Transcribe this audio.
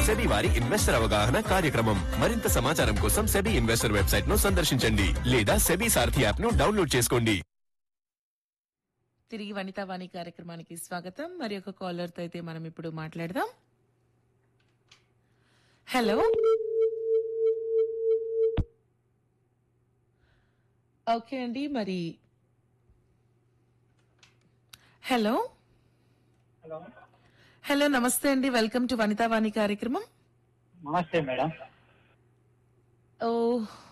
SEBI వారి investor అవగాహన కార్యక్రమం మరింత సమాచారం కోసం సెబీ ఇన్వెస్టర్ వెబ్సైట్ ను సందర్శించండి లేదా సెబీ సారథి యాప్ ను డౌన్లోడ్ చేసుకోండి తిరిగి వనితా వాణి కార్యక్రమానికి స్వాగతం మరి ఒక కాలర్ తో అయితే మనం ఇప్పుడు మాట్లాడదాం హలో ఓకే అండి మరి హలో హలో హలో నమస్తే అండి వెల్కమ్ టు వనితా వాణి కార్యక్రమం నమస్తే మేడం ఓ